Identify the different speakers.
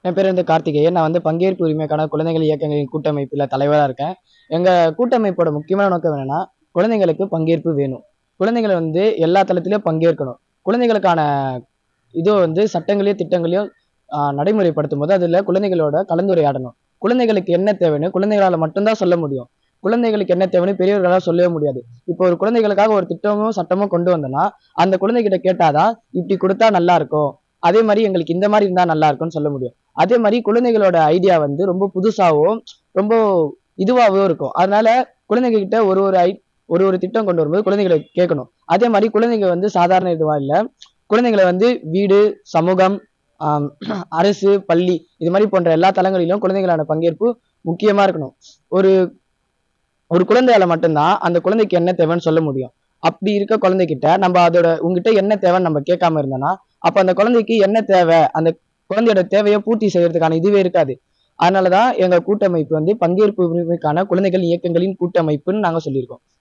Speaker 1: என் பேர் வந்து கார்த்திகேயன் நான் வந்து பங்கேற்பு உரிமைக்கான குழந்தைகள் இயக்கங்களின் கூட்டமைப்பில் தலைவராக இருக்கேன் எங்கள் கூட்டமைப்போட முக்கியமான நோக்கம் என்னன்னா குழந்தைங்களுக்கு பங்கேற்பு வேணும் குழந்தைகள் வந்து எல்லா தளத்திலையும் பங்கேற்கணும் குழந்தைகளுக்கான இது வந்து சட்டங்களையும் திட்டங்களையும் ஆஹ், நடைமுறைப்படுத்தும் போது அதில் குழந்தைகளோட கலந்துரையாடணும் குழந்தைகளுக்கு என்ன தேவைன்னு குழந்தைகளால் மட்டும்தான் சொல்ல முடியும் குழந்தைகளுக்கு என்ன தேவைன்னு பெரியவர்களால் சொல்லவே முடியாது இப்போ ஒரு குழந்தைகளுக்காக ஒரு திட்டமும் சட்டமும் கொண்டு வந்தோம்னா அந்த குழந்தைகிட்ட கேட்டாதான் இப்படி கொடுத்தா நல்லா இருக்கும் அதே மாதிரி எங்களுக்கு இந்த மாதிரி இருந்தா நல்லா இருக்கும்னு சொல்ல முடியும் அதே மாதிரி குழந்தைகளோட ஐடியா வந்து ரொம்ப புதுசாகவும் ரொம்ப இதுவாகவும் இருக்கும் அதனால குழந்தைங்க கிட்ட ஒரு ஒரு ஐ ஒரு ஒரு திட்டம் கொண்டு வரும்போது குழந்தைகளை கேட்கணும் அதே மாதிரி குழந்தைங்க வந்து சாதாரண இதுவா இல்லை குழந்தைங்களை வந்து வீடு சமூகம் ஆம், அரசு பள்ளி இது மாதிரி போன்ற எல்லா தளங்களிலும் குழந்தைகளான பங்கேற்பு முக்கியமா இருக்கணும் ஒரு ஒரு குழந்தையால மட்டும்தான் அந்த குழந்தைக்கு என்ன தேவைன்னு சொல்ல முடியும் அப்படி இருக்க குழந்தைகிட்ட நம்ம அதோட உங்ககிட்ட என்ன தேவைன்னு நம்ம கேட்காம இருந்தோம்னா அப்ப அந்த குழந்தைக்கு என்ன தேவை அந்த குழந்தையோட தேவையை பூர்த்தி செய்யறதுக்கான இதுவே இருக்காது அதனாலதான் எங்க கூட்டமைப்பு வந்து பங்கேற்பு உரிமைக்கான குழந்தைகள் இயக்கங்களின் கூட்டமைப்புன்னு நாங்க சொல்லியிருக்கோம்